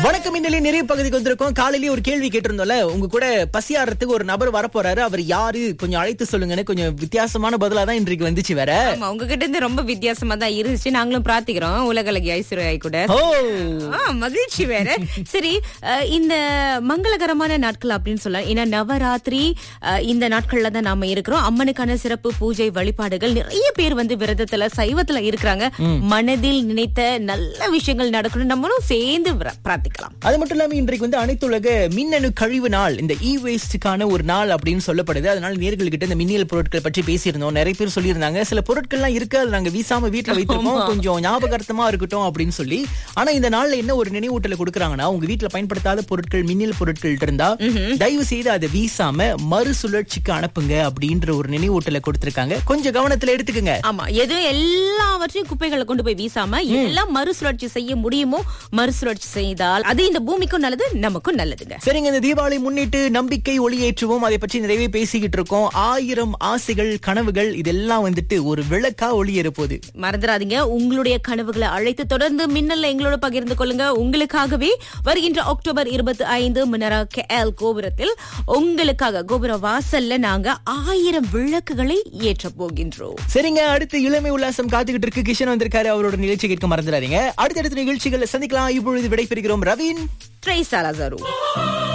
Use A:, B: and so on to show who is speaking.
A: வணக்கம் இன்னிலே நிறைய பகுதிக்கு வந்திருக்கோம் காலையிலேயே ஒரு கேள்வி கேட்டிருந்தோம்ல உங்க கூட பசியாடுறதுக்கு ஒரு நபர் வரப்போறாரு அவர் யாரு கொஞ்சம் அழைத்து சொல்லுங்கன்னு கொஞ்சம் வித்தியாசமான பதிலா தான் இன்றைக்கு வந்துச்சு வேற
B: ஆமா உங்ககிட்ட இருந்து ரொம்ப வித்தியாசமா தான் இருந்துச்சு நாங்களும் பிரார்த்திக்கிறோம் உலகலகி ஐஸ்வர்யாய் கூட
A: ஓ
B: ஆ, மகிழ்ச்சி வேற சரி அஹ், இந்த மங்களகரமான நாட்கள் அப்படின்னு சொல்லலாம் ஏன்னா நவராத்திரி அஹ், இந்த நாட்கள்ல தான் நாம இருக்கிறோம் அம்மனுக்கான சிறப்பு பூஜை வழிபாடுகள் நிறைய பேர் வந்து விரதத்துல சைவத்துல இருக்கிறாங்க மனதில் நினைத்த நல்ல விஷயங்கள் நடக்கணும் நம்மளும் சேர்ந்து விர- பிரார்த்திக்கலாம்
A: அது மட்டும் இல்லாம இன்றைக்கு வந்து அனைத்துலக மின்னணு கழிவு நாள் இந்த இ வேஸ்டுக்கான ஒரு நாள் அப்படின்னு சொல்லப்படுது அதனால நேர்கள்கிட்ட இந்த மின்னியல் பொருட்கள் பற்றி பேசியிருந்தோம் நிறைய பேர் சொல்லியிருந்தாங்க சில பொருட்கள்லாம் இருக்கு அது நாங்க வீசாம வீட்டுல வைத்திருக்கோம் கொஞ்சம் ஞாபகார்த்தமா இருக்கட்டும் அப்படின்னு சொல்லி ஆனா இந்த நாள்ல என்ன ஒரு நினைவூட்டல கொடுக்குறாங்கன்னா உங்க வீட்டுல பயன்படுத்தாத பொருட்கள் மின்னியல் பொருட்கள் இருந்தா தயவு செய்து அதை வீசாம மறுசுழற்சிக்கு அனுப்புங்க அப்படின்ற ஒரு நினைவூட்டல கொடுத்திருக்காங்க கொஞ்சம் கவனத்துல எடுத்துக்கங்க
B: ஆமா எது எல்லாவற்றையும் குப்பைகளை கொண்டு போய் வீசாம எல்லாம் மறுசுழற்சி செய்ய முடியுமோ மறுசுழற்சி செய்தால் அது இந்த பூமிக்கும் நல்லது நமக்கும் நல்லதுங்க
A: சரிங்க இந்த தீபாவளி முன்னிட்டு நம்பிக்கை ஒளியேற்றுவோம் அதை பற்றி நிறையவே பேசிக்கிட்டு இருக்கோம் ஆயிரம் ஆசைகள் கனவுகள் இதெல்லாம் வந்துட்டு ஒரு விளக்கா ஒளியேற போகுது
B: மறந்துடாதீங்க உங்களுடைய கனவுகளை அழைத்து தொடர்ந்து மின்னல்ல எங்களோட பகிர்ந்து கொள்ளுங்க உங்களுக்காகவே வருகின்ற அக்டோபர் இருபத்தி ஐந்து மினரா கேஎல் கோபுரத்தில் உங்களுக்காக கோபுர வாசல்ல நாங்க ஆயிரம் விளக்குகளை ஏற்ற போகின்றோம்
A: சரிங்க அடுத்து இளமை உல்லாசம் காத்துக்கிட்டு இருக்கு கிஷன் வந்திருக்காரு அவரோட நிகழ்ச்சி கேட்க மறந்துடாதீங்க அடுத்தடுத்த நிகழ்ச்சிகளை சந்திக்கலாம் இப்பொழுது விடைபெறுகிறோம் ரவீன்
B: ட்ரேஸ் அலசரு